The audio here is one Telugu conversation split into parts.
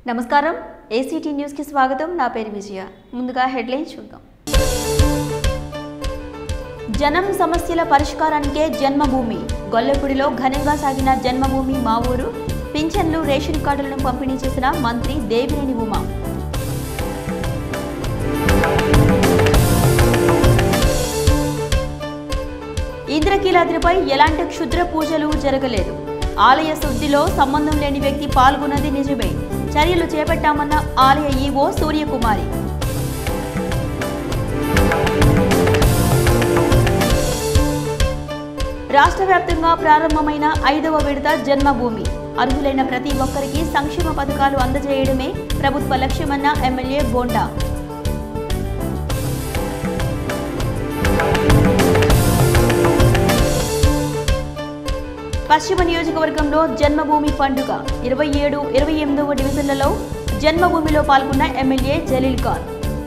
నమస్కారం ఏసీటీ న్యూస్కి స్వాగతం నా పేరు విజయ ముందుగా హెడ్లైన్స్ చూద్దాం జనం సమస్యల పరిష్కారానికే జన్మభూమి గొల్లపూడిలో ఘనంగా సాగిన జన్మభూమి మా ఊరు పింఛన్లు రేషన్ కార్డులను పంపిణీ చేసిన మంత్రి దేవినేని ఉమా ఇంద్రకీలాద్రిపై ఎలాంటి క్షుద్ర పూజలు జరగలేదు ఆలయ శుద్ధిలో సంబంధం లేని వ్యక్తి పాల్గొన్నది నిజమే చర్యలు చేపట్టామన్న ఆలయ ఈవో సూర్యకుమారి రాష్ట్ర వ్యాప్తంగా ప్రారంభమైన ఐదవ విడత జన్మభూమి అర్హులైన ప్రతి ఒక్కరికి సంక్షేమ పథకాలు అందజేయడమే ప్రభుత్వ లక్ష్యమన్న ఎమ్మెల్యే బోండా పశ్చిమ నియోజకవర్గంలో జన్మభూమి పండుగ ఇరవై ఏడు ఇరవై ఎనిమిదవ డివిజన్లలో జన్మభూమిలో పాల్గొన్న ఎమ్మెల్యే జలీల్ ఖాన్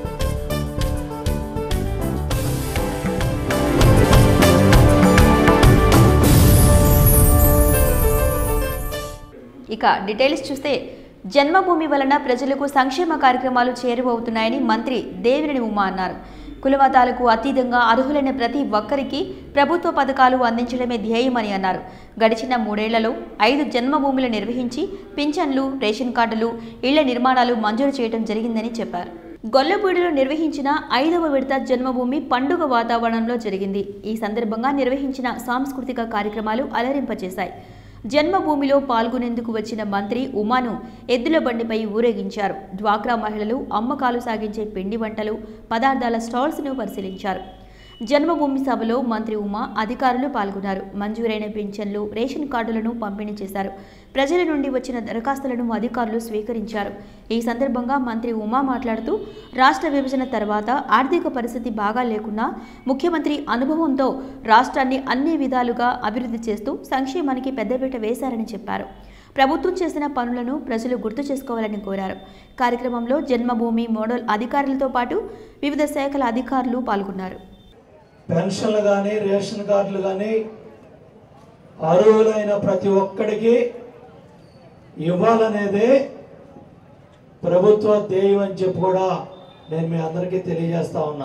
ఇక డీటెయిల్స్ చూస్తే జన్మభూమి వలన ప్రజలకు సంక్షేమ కార్యక్రమాలు చేరువవుతున్నాయని మంత్రి దేవినేని ఉమా అన్నారు కులమతాలకు అతీతంగా అర్హులైన ప్రతి ఒక్కరికి ప్రభుత్వ పథకాలు అందించడమే ధ్యేయమని అన్నారు గడిచిన మూడేళ్లలో ఐదు జన్మభూములు నిర్వహించి పింఛన్లు రేషన్ కార్డులు ఇళ్ల నిర్మాణాలు మంజూరు చేయడం జరిగిందని చెప్పారు గొల్లపూడిలో నిర్వహించిన ఐదవ విడత జన్మభూమి పండుగ వాతావరణంలో జరిగింది ఈ సందర్భంగా నిర్వహించిన సాంస్కృతిక కార్యక్రమాలు అలరింపచేశాయి జన్మభూమిలో పాల్గొనేందుకు వచ్చిన మంత్రి ఉమాను ఎద్దుల బండిపై ఊరేగించారు డ్వాక్రా మహిళలు అమ్మకాలు సాగించే పిండి వంటలు పదార్థాల స్టాల్స్ను పరిశీలించారు జన్మభూమి సభలో మంత్రి ఉమా అధికారులు పాల్గొన్నారు మంజూరైన పింఛన్లు రేషన్ కార్డులను పంపిణీ చేశారు ప్రజల నుండి వచ్చిన దరఖాస్తులను అధికారులు స్వీకరించారు ఈ సందర్భంగా మంత్రి ఉమా మాట్లాడుతూ రాష్ట్ర విభజన తర్వాత ఆర్థిక పరిస్థితి బాగా లేకున్నా ముఖ్యమంత్రి అనుభవంతో రాష్ట్రాన్ని అన్ని విధాలుగా అభివృద్ధి చేస్తూ సంక్షేమానికి పెద్దపీట వేశారని చెప్పారు ప్రభుత్వం చేసిన పనులను ప్రజలు గుర్తు చేసుకోవాలని కోరారు కార్యక్రమంలో జన్మభూమి మోడల్ అధికారులతో పాటు వివిధ శాఖల అధికారులు పాల్గొన్నారు పెన్షన్లు కానీ రేషన్ కార్డులు కానీ అర్హులైన ప్రతి ఒక్కడికి ఇవ్వాలనేదే ప్రభుత్వ ధ్యేయం అని చెప్పి కూడా నేను మీ అందరికీ తెలియజేస్తా ఉన్నా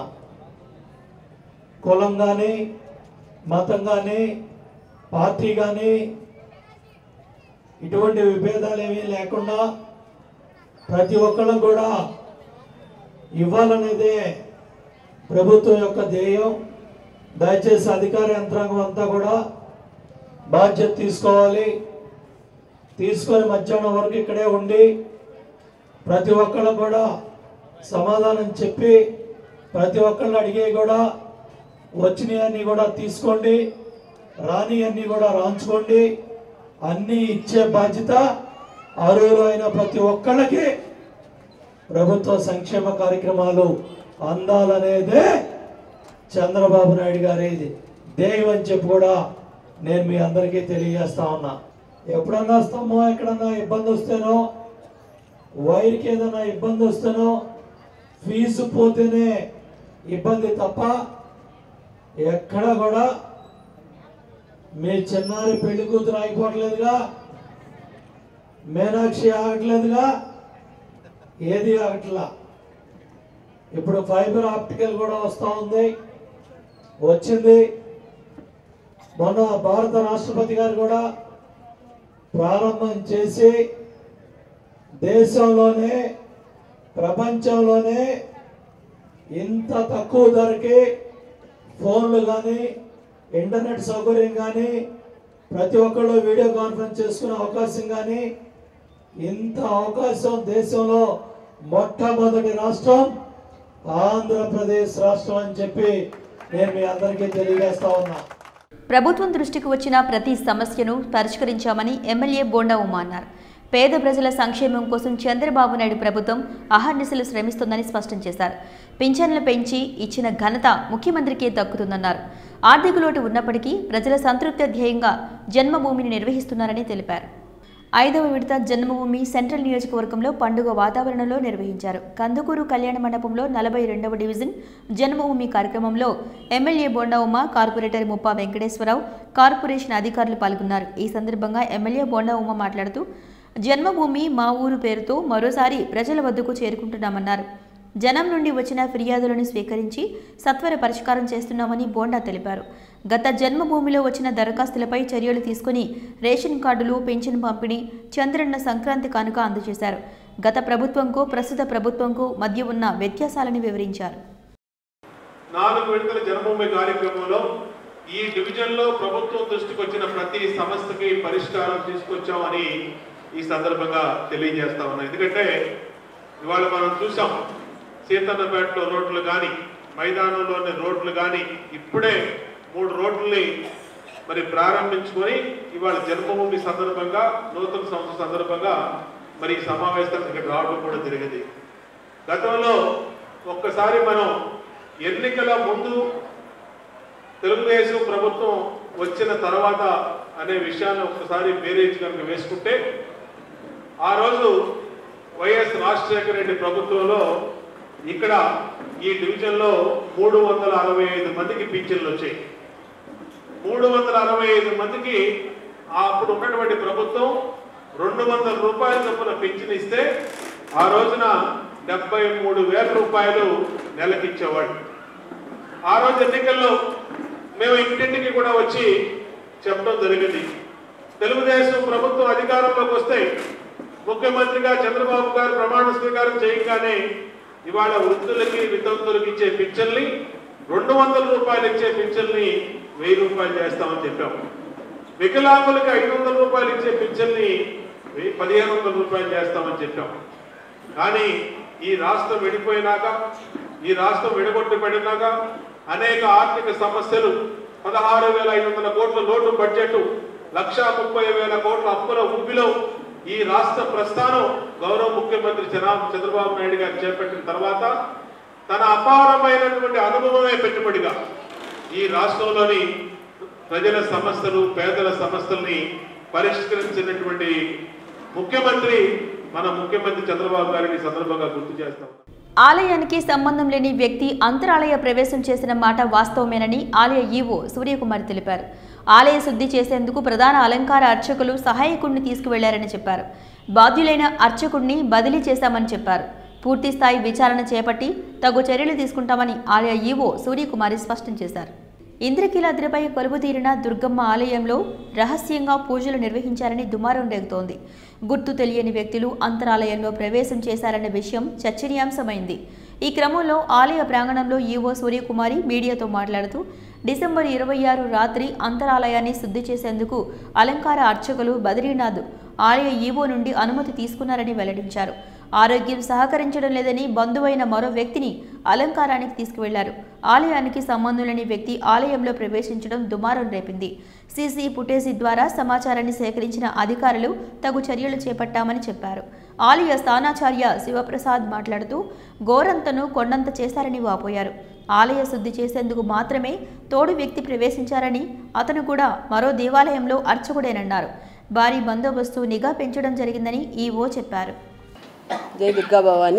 కులం కానీ మతం కానీ పార్టీ కానీ ఇటువంటి విభేదాలు ఏమీ లేకుండా ప్రతి ఒక్కళ్ళకు కూడా ఇవ్వాలనేదే ప్రభుత్వం యొక్క ధ్యేయం దయచేసి అధికార యంత్రాంగం అంతా కూడా బాధ్యత తీసుకోవాలి తీసుకొని మధ్యాహ్నం వరకు ఇక్కడే ఉండి ప్రతి ఒక్కళ్ళు కూడా సమాధానం చెప్పి ప్రతి ఒక్కళ్ళు అడిగే కూడా వచ్చినవన్నీ కూడా తీసుకోండి రాని అన్నీ కూడా రాంచుకోండి అన్నీ ఇచ్చే బాధ్యత అర్హులు అయిన ప్రతి ఒక్కళ్ళకి ప్రభుత్వ సంక్షేమ కార్యక్రమాలు అందాలనేదే చంద్రబాబు నాయుడు గారి ధ్యేయం అని చెప్పి కూడా నేను మీ అందరికీ తెలియజేస్తా ఉన్నా ఎప్పుడన్నా స్తంభం ఎక్కడన్నా ఇబ్బంది వస్తేనో వైర్కి ఏదైనా ఇబ్బంది వస్తేనో ఫీజు పోతేనే ఇబ్బంది తప్ప ఎక్కడ కూడా మీ చిన్నారి పెళ్లి కూతురు ఆగిపోవట్లేదుగా మీనాక్షి ఆగట్లేదుగా ఏది ఆగట్లా ఇప్పుడు ఫైబర్ ఆప్టికల్ కూడా వస్తూ ఉంది వచ్చింది మొన్న భారత రాష్ట్రపతి గారు కూడా ప్రారంభం చేసి దేశంలోనే ప్రపంచంలోనే ఇంత తక్కువ ధరకి ఫోన్లు కానీ ఇంటర్నెట్ సౌకర్యం కానీ ప్రతి ఒక్కళ్ళు వీడియో కాన్ఫరెన్స్ చేసుకునే అవకాశం కానీ ఇంత అవకాశం దేశంలో మొట్టమొదటి రాష్ట్రం ఆంధ్రప్రదేశ్ రాష్ట్రం అని చెప్పి నేను మీ అందరికీ తెలియజేస్తా ఉన్నా ప్రభుత్వం దృష్టికి వచ్చిన ప్రతి సమస్యను పరిష్కరించామని ఎమ్మెల్యే బోండా ఉమా అన్నారు పేద ప్రజల సంక్షేమం కోసం చంద్రబాబు నాయుడు ప్రభుత్వం అహర్నిశలు శ్రమిస్తోందని స్పష్టం చేశారు పింఛన్లు పెంచి ఇచ్చిన ఘనత ముఖ్యమంత్రికే దక్కుతుందన్నారు ఆర్థిక లోటు ఉన్నప్పటికీ ప్రజల సంతృప్తి ధ్యేయంగా జన్మభూమిని నిర్వహిస్తున్నారని తెలిపారు ఐదవ విడత జన్మభూమి సెంట్రల్ నియోజకవర్గంలో పండుగ వాతావరణంలో నిర్వహించారు కందుకూరు కళ్యాణ మండపంలో నలభై రెండవ డివిజన్ జన్మభూమి కార్యక్రమంలో MLA Bonda Uma corporator Muppa Venkateswara Rao corporation అధికారులు పాల్గొన్నారు ఈ సందర్భంగా ఎమ్మెల్యే బోండా ఉమ మాట్లాడుతూ జన్మభూమి మా ఊరు పేరుతో మరోసారి ప్రజల వద్దకు చేరుకుంటున్నామన్నారు జనం నుండి వచ్చిన ఫిర్యాదులను స్వీకరించి సత్వర పరిష్కారం చేస్తున్నామని బోండా తెలిపారు గత జన్మభూమిలో వచ్చిన దరఖాస్తులపై చర్యలు తీసుకుని రేషన్ కార్డులు పెన్షన్ పంపిణీ చంద్రన్న సంక్రాంతి కానుక అందజేశారు గత ప్రభుత్వంకు ప్రస్తుత ప్రభుత్వంకు మధ్య ఉన్న వ్యత్యాసాలను వివరించారు నాలుగు విడతల జన్మభూమి కార్యక్రమంలో ఈ డివిజన్లో ప్రభుత్వం దృష్టికి వచ్చిన ప్రతి సమస్యకి పరిష్కారం తీసుకొచ్చామని ఈ సందర్భంగా తెలియజేస్తా ఉన్నాం ఎందుకంటే ఇవాళ మనం చూసాం సీతన్నపేటలో రోడ్లు కానీ మైదానంలోని రోడ్లు కానీ ఇప్పుడే మూడు రోడ్లని మరి ప్రారంభించుకొని ఇవాళ జన్మభూమి సందర్భంగా నూతన సంవత్సరం సందర్భంగా మరి ఈ సమావేశానికి ఇక్కడ రావడం కూడా జరిగింది గతంలో ఒక్కసారి మనం ఎన్నికల ముందు తెలుగుదేశం ప్రభుత్వం వచ్చిన తర్వాత అనే విషయాన్ని ఒక్కసారి బేరేజ్ కనుక వేసుకుంటే ఆ రోజు వైఎస్ రాజశేఖర రెడ్డి ప్రభుత్వంలో ఇక్కడ ఈ డివిజన్లో మూడు వందల అరవై ఐదు మందికి పింఛన్లు వచ్చాయి మూడు వందల అరవై ఐదు మందికి ఆ అప్పుడు ఉన్నటువంటి ప్రభుత్వం రెండు వందల రూపాయల చొప్పున పింఛన్ ఇస్తే ఆ రోజున డెబ్బై మూడు వేల రూపాయలు నెలకిచ్చేవాళ్ళు ఆ రోజు ఎన్నికల్లో మేము ఇంటింటికి కూడా వచ్చి చెప్పడం జరిగింది తెలుగుదేశం ప్రభుత్వం అధికారంలోకి వస్తే ముఖ్యమంత్రిగా చంద్రబాబు గారు ప్రమాణ స్వీకారం చేయగానే ఇవాళ వృద్ధులకి వితంతులకి ఇచ్చే పింఛన్ని రెండు వందల రూపాయలు ఇచ్చే పింఛన్ని వెయ్యి రూపాయలు చేస్తామని చెప్పాము వికలాంగులకి ఐదు వందల రూపాయలు ఇచ్చే పింఛన్ని వెయ్యి పదిహేను వందల రూపాయలు చేస్తామని చెప్పాం కానీ ఈ రాష్ట్రం విడిపోయినాక ఈ రాష్ట్రం విడగొట్టి పడినాక అనేక ఆర్థిక సమస్యలు పదహారు వేల ఐదు వందల కోట్ల లోటు బడ్జెట్ లక్ష ముప్పై వేల కోట్ల అప్పుల ఉబ్బిలో ఈ రాష్ట్ర ప్రస్థానం గౌరవ ముఖ్యమంత్రి జనా- చంద్రబాబు నాయుడు గారు చేపట్టిన తర్వాత తన అపారమైనటువంటి అనుభవమే పెట్టుబడిగా ఈ రాష్ట్రంలోని ప్రజల సమస్యలు పేదల సమస్యల్ని పరిష్కరించినటువంటి ముఖ్యమంత్రి మన ముఖ్యమంత్రి చంద్రబాబు గారిని ఈ సందర్భంగా గుర్తు చేస్తాం ఆలయానికి సంబంధం లేని వ్యక్తి అంతరాలయ ప్రవేశం చేసిన మాట వాస్తవమేనని ఆలయ ఈవో సూర్యకుమార్ తెలిపారు ఆలయ శుద్ధి చేసేందుకు ప్రధాన అలంకార అర్చకులు సహాయకుడిని తీసుకువెళ్లారని చెప్పారు బాధ్యులైన అర్చకుడిని బదిలీ చేశామని చెప్పారు పూర్తి స్థాయి విచారణ చేపట్టి తగు చర్యలు తీసుకుంటామని ఆలయ ఈవో సూర్యకుమారి స్పష్టం చేశారు ఇంద్రకీలాద్రిపై కొలువు తీరిన దుర్గమ్మ ఆలయంలో రహస్యంగా పూజలు నిర్వహించారని దుమారం రేగుతోంది గుర్తు తెలియని వ్యక్తులు అంతరాలయంలో ప్రవేశం చేశారన్న విషయం చర్చనీయాంశమైంది ఈ క్రమంలో ఆలయ ప్రాంగణంలో ఈవో సూర్యకుమారి మీడియాతో మాట్లాడుతూ డిసెంబర్ ఇరవై ఆరు రాత్రి అంతరాలయాన్ని శుద్ధి చేసేందుకు అలంకార అర్చకులు బద్రీనాథ్ ఆలయ ఈవో నుండి అనుమతి తీసుకున్నారని వెల్లడించారు ఆరోగ్యం సహకరించడం లేదని బంధువైన మరో వ్యక్తిని అలంకారానికి తీసుకువెళ్లారు ఆలయానికి సంబంధం లేని వ్యక్తి ఆలయంలో ప్రవేశించడం దుమారం రేపింది సీసీ ఫుటేజీ ద్వారా సమాచారాన్ని సేకరించిన అధికారులు తగు చర్యలు చేపట్టామని చెప్పారు ఆలయ స్థానాచార్య శివప్రసాద్ మాట్లాడుతూ గోరంతను కొండంత చేశారని వాపోయారు ఆలయ శుద్ధి చేసేందుకు మాత్రమే తోడు వ్యక్తి ప్రవేశించారని అతను కూడా మరో దేవాలయంలో అర్చకుడేనన్నారు భారీ బందోబస్తు నిఘా పెంచడం జరిగిందని ఈవో చెప్పారు జై దుర్గా భవాని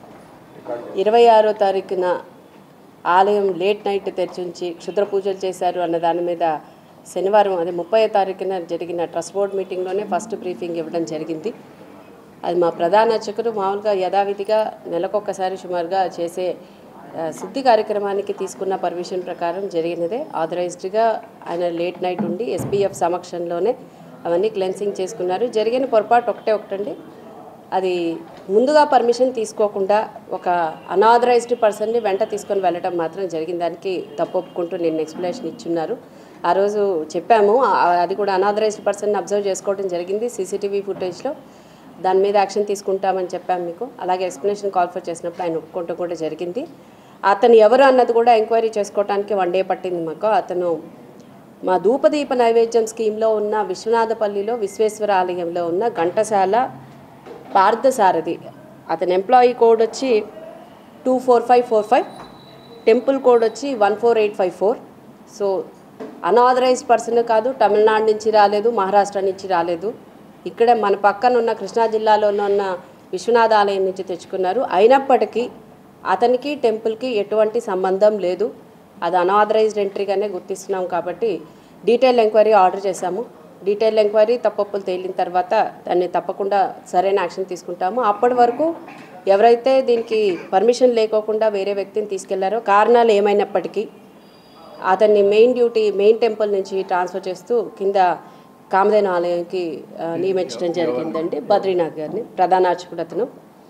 ఇరవై ఆరో తారీఖున ఆలయం లేట్ నైట్ తెరిచుంచి క్షుద్ర పూజలు చేశారు అన్న దాని మీద శనివారం అదే ముప్పై తారీఖున జరిగిన ట్రస్ట్ బోర్డ్ మీటింగ్లోనే ఫస్ట్ బ్రీఫింగ్ ఇవ్వడం జరిగింది అది మా ప్రధాన అర్చకుడు మామూలుగా యథావిధిగా నెలకొకసారి సుమారుగా చేసే ఆ, శుద్ధి కార్యక్రమానికి తీసుకున్న పర్మిషన్ ప్రకారం జరిగినదే ఆథరైజ్డ్గా ఆయన లేట్ నైట్ ఉండి ఎస్పీఎఫ్ సమక్షంలోనే అవన్నీ క్లెన్సింగ్ చేసుకున్నారు జరిగిన పొరపాటు ఒకటే ఒకటండి అది ముందుగా పర్మిషన్ తీసుకోకుండా ఒక అనాథరైజ్డ్ పర్సన్ని వెంట తీసుకొని వెళ్ళడం మాత్రం జరిగిన దానికి తప్పు ఒప్పుకుంటూ నేను ఎక్స్ప్లెనేషన్ ఇచ్చున్నారు ఆ రోజు చెప్పాము ఆ- అది కూడా అనాథరైజ్డ్ పర్సన్ని అబ్జర్వ్ చేసుకోవడం జరిగింది సీసీటీవీ ఫుటేజ్లో దాని మీద యాక్షన్ తీసుకుంటామని చెప్పాము మీకు అలాగే ఎక్స్ప్లెనేషన్ కాల్ఫర్ చేసినప్పుడు ఆయన ఒప్పుకోవడం కూడా జరిగింది అతను ఎవరు అన్నది కూడా ఎంక్వైరీ చేసుకోవడానికి వన్ డే పట్టింది మాకు అతను మా ధూపదీప నైవేద్యం స్కీమ్లో ఉన్న విశ్వనాథపల్లిలో విశ్వేశ్వర ఆలయంలో ఉన్న ఘంటసాల పార్థసారథి అతని ఎంప్లాయీ కోడ్ వచ్చి two four five four five temple code వచ్చి one four eight five four so unauthorised person కాదు తమిళనాడు నుంచి రాలేదు మహారాష్ట్ర నుంచి రాలేదు ఇక్కడ మన పక్కన ఉన్న కృష్ణా జిల్లాలోనే ఉన్న విశ్వనాథ ఆలయం నుంచి తెచ్చుకున్నారు అయినప్పటికీ అతనికి టెంపుల్కి ఎటువంటి సంబంధం లేదు అది అనాథరైజ్డ్ ఎంట్రీగానే గుర్తిస్తున్నాం కాబట్టి డీటెయిల్ ఎంక్వైరీ ఆర్డర్ చేశాము డీటెయిల్ ఎంక్వైరీ తప్పప్పులు తేలిన తర్వాత దాన్ని తప్పకుండా సరైన యాక్షన్ తీసుకుంటాము అప్పటి వరకు ఎవరైతే దీనికి పర్మిషన్ లేకోకుండా వేరే వ్యక్తిని తీసుకెళ్లారో కారణాలు ఏమైనప్పటికీ అతన్ని మెయిన్ డ్యూటీ మెయిన్ టెంపుల్ నుంచి ట్రాన్స్ఫర్ చేస్తూ కింద కామధేను ఆలయంకి ఆ, నియమించడం జరిగిందండి బద్రీనాథ్ గారిని ప్రధాన అర్చకుడు అతను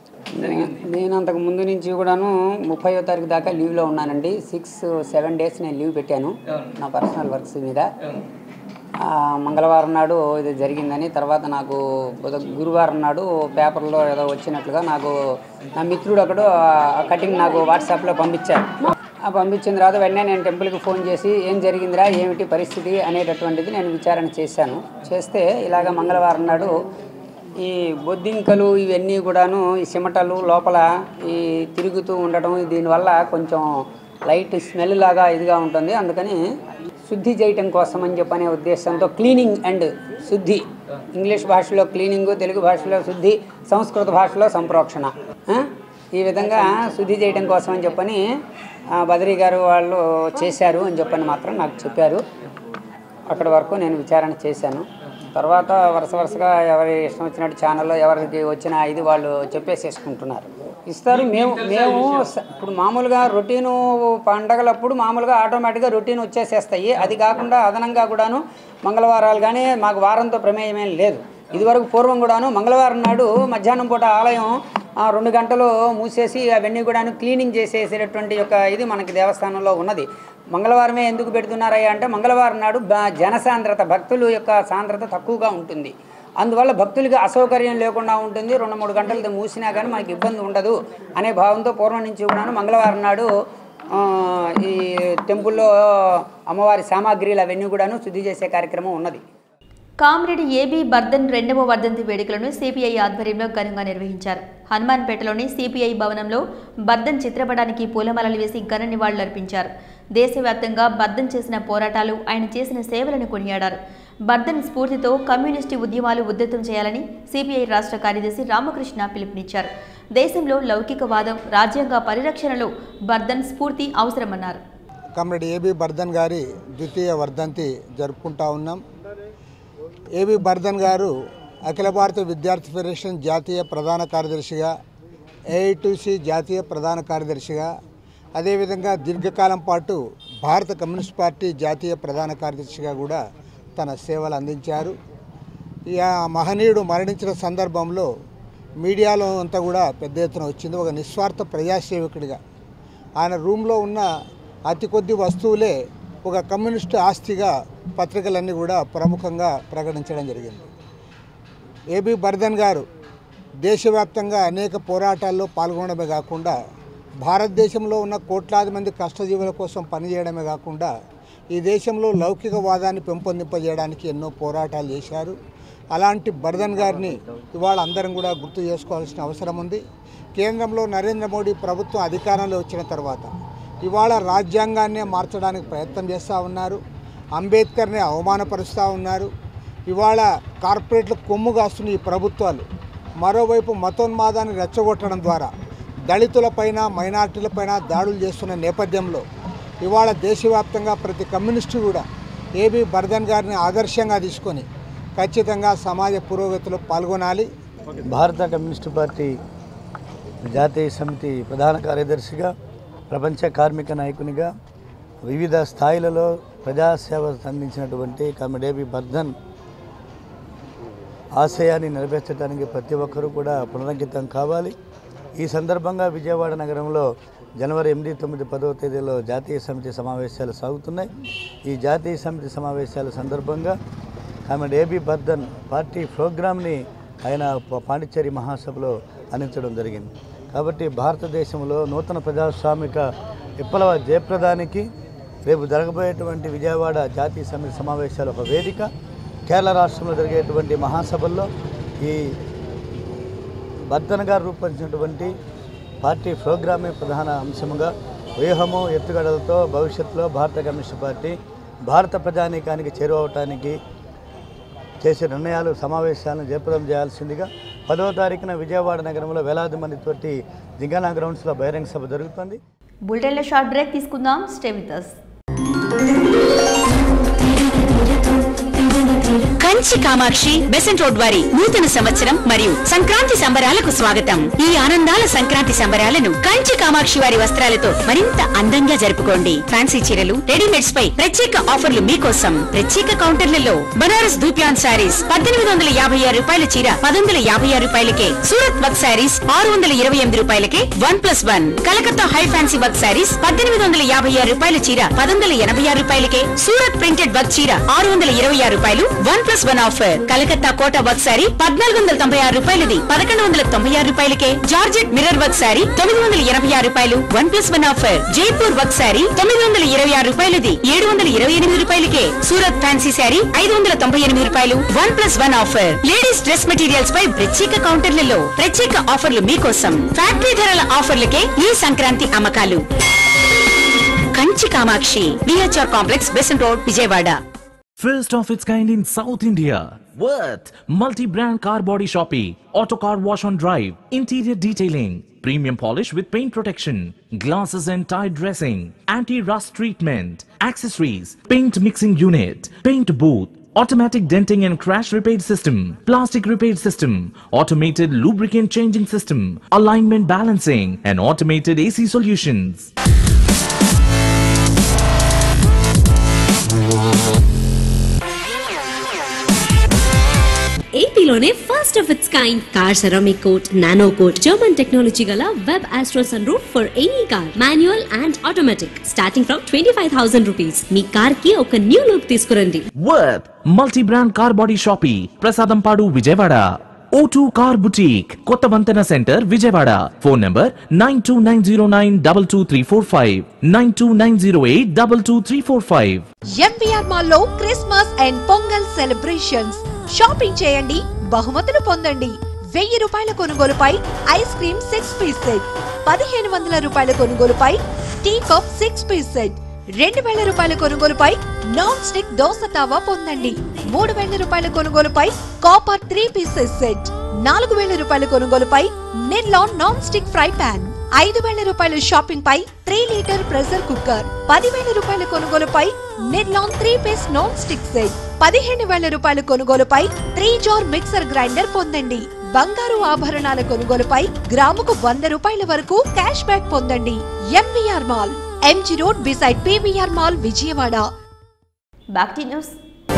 నేను అంతకు ముందు నుంచి కూడాను ముప్పైవ తారీఖు దాకా లీవ్లో ఉన్నానండి సిక్స్ సెవెన్ డేస్ నేను లీవ్ పెట్టాను నా పర్సనల్ వర్క్స్ మీద ఆ, మంగళవారం నాడు ఇది జరిగిందని తర్వాత నాకు బుధ- గురువారం నాడు పేపర్లో ఏదో వచ్చినట్లుగా నాకు నా మిత్రుడు ఒకడు ఆ కటింగ్ నాకు వాట్సాప్లో పంపించారు ఆ పంపించిన తర్వాత వెంటనే నేను టెంపుల్కి ఫోన్ చేసి ఏం జరిగిందిరా ఏమిటి పరిస్థితి అనేటటువంటిది నేను విచారణ చేశాను చేస్తే ఇలాగ మంగళవారం నాడు ఈ బొద్దింకలు ఇవన్నీ కూడాను ఈ సిమటలు లోపల ఈ తిరుగుతూ ఉండటం దీనివల్ల కొంచెం లైట్ స్మెల్ లాగా ఇదిగా ఉంటుంది అందుకని శుద్ధి చేయటం కోసం అని చెప్పనే ఉద్దేశంతో క్లీనింగ్ అండ్ శుద్ధి ఇంగ్లీష్ భాషలో క్లీనింగ్ తెలుగు భాషలో శుద్ధి సంస్కృత భాషలో సంప్రోక్షణ ఆ? ఈ విధంగా శుద్ధి చేయడం కోసం అని చెప్పని ఆ, బద్రీ గారు వాళ్ళు చేశారు అని చెప్పని మాత్రం నాకు చెప్పారు అక్కడి వరకు నేను విచారణ చేశాను తర్వాత వరుస వరుసగా ఎవరి ఇష్టం వచ్చినట్టు ఛానల్లో ఎవరికి వచ్చిన ఇది వాళ్ళు చెప్పేసేసుకుంటున్నారు ఇస్తారు మేము మేము స- ఇప్పుడు మామూలుగా రొటీను పండగలప్పుడు మామూలుగా ఆటోమేటిక్గా రొటీన్ వచ్చేసేస్తాయి అది కాకుండా అదనంగా కూడాను మంగళవారాలు కానీ మాకు వారంతో ప్రమేయం ఏం లేదు ఇదివరకు పూర్వం కూడాను మంగళవారం నాడు మధ్యాహ్నం పూట ఆలయం ఆ, రెండు గంటలు మూసేసి అవన్నీ కూడాను క్లీనింగ్ చేసేసేటటువంటి యొక్క ఇది మనకి దేవస్థానంలో ఉన్నది మంగళవారమే ఎందుకు పెడుతున్నారయ్యా అంటే మంగళవారం నాడు బ- జనసాంద్రత భక్తులు యొక్క సాంద్రత తక్కువగా ఉంటుంది అందువల్ల భక్తులకి అసౌకర్యం లేకుండా ఉంటుంది రెండు మూడు గంటలతో మూసినా కానీ మనకి ఇబ్బంది ఉండదు అనే భావంతో పూర్వం నుంచి కూడాను మంగళవారం నాడు ఆ, ఈ టెంపుల్లో అమ్మవారి సామాగ్రిలు అవన్నీ కూడాను శుద్ధి చేసే కార్యక్రమం ఉన్నది కామ్రేడ్ ఏబీ బర్దన్ రెండవ వర్ధంతి వేడుకలను సిపిఐ ఆధ్వర్యంలో ఘనంగా నిర్వహించారు హనుమాన్పేటలోని సిపిఐ భవనంలో బర్దన్ చిత్రపటానికి పూలమాలలు వేసి ఘన నివాళులర్పించారు దేశవ్యాప్తంగా బర్దన్ చేసిన పోరాటాలు ఆయన చేసిన సేవలను కొనియాడారు బర్దన్ స్ఫూర్తితో కమ్యూనిస్టు ఉద్యమాలు ఉద్ధృతం చేయాలని సిపిఐ రాష్ట్ర కార్యదర్శి రామకృష్ణ పిలుపునిచ్చారు దేశంలో లౌకికవాదం రాజ్యాంగ పరిరక్షణలో బర్దన్ స్ఫూర్తి అవసరమన్నారు కామ్రేడ్ ఏబి బర్ధన్ గారి ద్వితీయ వర్ధంతి జరుపుకుంటా ఉన్నాం ఏబి బర్ధన్ గారు అఖిల భారత విద్యార్థి ఫెడరేషన్ జాతీయ ప్రధాన కార్యదర్శిగా ఏఐటీసీ జాతీయ ప్రధాన కార్యదర్శిగా అదేవిధంగా దీర్ఘకాలం పాటు భారత కమ్యూనిస్ట్ పార్టీ జాతీయ ప్రధాన కార్యదర్శిగా కూడా తన సేవలు అందించారు ఇక ఆ మహనీయుడు మరణించిన సందర్భంలో మీడియాలో అంతా కూడా పెద్ద ఎత్తున వచ్చింది ఒక నిస్వార్థ ప్రజాసేవకుడిగా ఆయన రూమ్లో ఉన్న అతి కొద్ది వస్తువులే ఒక కమ్యూనిస్టు ఆస్తిగా పత్రికలన్నీ కూడా ప్రముఖంగా ప్రకటించడం జరిగింది ఏబి బర్ధన్ గారు దేశవ్యాప్తంగా అనేక పోరాటాల్లో పాల్గొనడమే కాకుండా భారతదేశంలో ఉన్న కోట్లాది మంది కష్టజీవుల కోసం పనిచేయడమే కాకుండా ఈ దేశంలో లౌకికవాదాన్ని పెంపొందింపజేయడానికి ఎన్నో పోరాటాలు చేశారు అలాంటి బర్ధన్ గారిని ఇవాళ అందరం కూడా గుర్తు చేసుకోవాల్సిన అవసరం ఉంది కేంద్రంలో నరేంద్ర మోడీ ప్రభుత్వం అధికారంలో వచ్చిన తర్వాత ఇవాళ రాజ్యాంగాన్నే మార్చడానికి ప్రయత్నం చేస్తూ ఉన్నారు అంబేద్కర్ని అవమానపరుస్తూ ఉన్నారు ఇవాళ కార్పొరేట్లు కొమ్ము కాస్తున్న ఈ ప్రభుత్వాలు మరోవైపు మతోన్మాదాన్ని రెచ్చగొట్టడం ద్వారా దళితులపైన మైనార్టీలపైన దాడులు చేస్తున్న నేపథ్యంలో ఇవాళ దేశవ్యాప్తంగా ప్రతి కమ్యూనిస్టు కూడా ఏబి బర్ధన్ గారిని ఆదర్శంగా తీసుకొని ఖచ్చితంగా సమాజ పురోగతిలో పాల్గొనాలి భారత కమ్యూనిస్టు పార్టీ జాతీయ సమితి ప్రధాన కార్యదర్శిగా ప్రపంచ కార్మిక నాయకునిగా వివిధ స్థాయిలలో ప్రజాసేవ అందించినటువంటి కమడేబి బర్ధన్ ఆశయాన్ని నెరవేర్చడానికి ప్రతి ఒక్కరూ కూడా పునరంకితం కావాలి ఈ సందర్భంగా విజయవాడ నగరంలో జనవరి ఎనిమిది తొమ్మిది పదవ తేదీలో జాతీయ సమితి సమావేశాలు సాగుతున్నాయి ఈ జాతీయ సమితి సమావేశాల సందర్భంగా ఆమె ఏబి బర్ధన్ పార్టీ ప్రోగ్రామ్ని ఆయన ప- పాండిచ్చేరి మహాసభలో అందించడం జరిగింది కాబట్టి భారతదేశంలో నూతన ప్రజాస్వామిక విప్లవ జయప్రదానికి రేపు జరగబోయేటువంటి విజయవాడ జాతీయ సమితి సమావేశాలు ఒక వేదిక కేరళ రాష్ట్రంలో జరిగేటువంటి మహాసభల్లో ఈ బర్ధన్ గారు రూపొందించినటువంటి పార్టీ ప్రోగ్రామే ప్రధాన అంశముగా వ్యూహము ఎత్తుగడలతో భవిష్యత్తులో భారత కమ్యూనిస్ట్ పార్టీ భారత ప్రజానీకానికి చేరువవటానికి చేసే నిర్ణయాలు సమావేశాలను జయప్రదం చేయాల్సిందిగా పదవ తారీఖున విజయవాడ నగరంలో వేలాది మందితోటి జింగానా గ్రౌండ్స్లో బహిరంగ సభ జరుగుతుంది బులెటిన్లో షార్ట్ బ్రేక్ తీసుకుందాం stay with us. Kanchi Kamakshi Besant road వారి నూతన సంవత్సరం మరియు సంక్రాంతి సంబరాలకు స్వాగతం ఈ ఆనందాల సంక్రాంతి సంబరాలను కంచి కామాక్షి వారి వస్త్రాలతో మరింత అందంగా జరుపుకోండి ఫ్యాన్సీ చీరలు రెడీమేడ్స్ పై ప్రత్యేక ఆఫర్లు మీకోసం ప్రత్యేక కౌంటర్లలో బనారస్ దూప్లాన్ శారీస్ పద్దెనిమిది వందల యాభై ఆరు రూపాయల చీర పదొందల యాభై ఆరు రూపాయలకే సూరత్ వర్క్ శారీస్ ఆరు వందల ఇరవై ఎనిమిది రూపాయలకే one plus one Calcutta high fancy work saris పద్దెనిమిది వందల యాభై ఆరు రూపాయల చీర పదొందల ఎనభై ఆరు రూపాయలకే సూరత్ ప్రింటెడ్ వర్క్ చీర ఆరు వందల ఇరవై ఆరు రూపాయలు one plus one offer Calcutta Kota work sari పద్నాలుగు వందల తొంభై ఆరు రూపాయలది పదకొండు వందల తొంభై ఆరు రూపాయలకే జార్జెట్ మిర్రర్ వర్క్ శారీ తొమ్మిది వందల ఎనభై ఆరు రూపాయలు one plus one offer Jaipur work sari తొమ్మిది వందల ఇరవై ఆరు రూపాయలది ఏడు వందల ఇరవై ఎనిమిది రూపాయలకే సూరత్ ఫ్యాన్సీ శారీ ఐదు వందల తొంభై ఎనిమిది రూపాయలు one plus one offer ladies dress materials పై ప్రత్యేక కౌంటర్లలో ప్రత్యేక ఆఫర్లు మీకోసం ఫ్యాక్టరీ ధరల ఆఫర్లకే ఈ సంక్రాంతి అమ్మకాలు Kanchi Kamakshi BHR complex Besant road Vijayawada First of its kind in South India. Worth multi-brand car body shopping, auto car wash on drive, interior detailing, premium polish with paint protection, glasses and tire dressing, anti-rust treatment, accessories, paint mixing unit, paint booth, automatic denting and crash repair system, plastic repair system, automated lubricant changing system, alignment balancing, and automated AC solutions. ఏపీలోనే first of its kind car ceramic coat nano coat German technology గల Webasto sun roof for any car manual and automatic starting from twenty five thousand rupees మీ కార్ కి ఒక న్యూ లుక్ తీసుకురండి Worth multi-brand car body shopping, Prasadampadu, Vijayawada. O2 Car Boutique, Kottavantana Center, Vijayawada. Phone number 92909-22345, 92908-22345. MVR mall లో Christmas and Pongal celebrations shopping చేయండి బహుమతులు పొందండి వెయ్యి రూపాయల కొనుగోలుపై ice cream six piece set పదిహేను వందల రూపాయల కొనుగోలుపై tea cup six piece set రెండు వేల రూపాయల కొనుగోలుపై నాన్ స్టిక్ దోస తావా పొందండి మూడు వేల రూపాయల కొనుగోలుపై కాపర్ త్రీ పీసెస్ సెట్ నాలుగు వేల రూపాయల కొనుగోలుపై Nirlon non stick fry pan ఐదు వేల రూపాయల షాపింగ్ పై త్రీ లీటర్ ప్రెషర్ కుక్కర్ పదివేల రూపాయల కొనుగోలుపై Nirlon three piece non stick set పదిహేను వేల రూపాయల కొనుగోలుపై త్రీ జార్ మిక్సర్ గ్రైండర్ పొందండి బంగారు ఆభరణాల కొనుగోలుపై గ్రాముకు వంద రూపాయల వరకు క్యాష్ బ్యాక్ పొందండి MVR mall MG road beside PVR mall Vijayawada back to news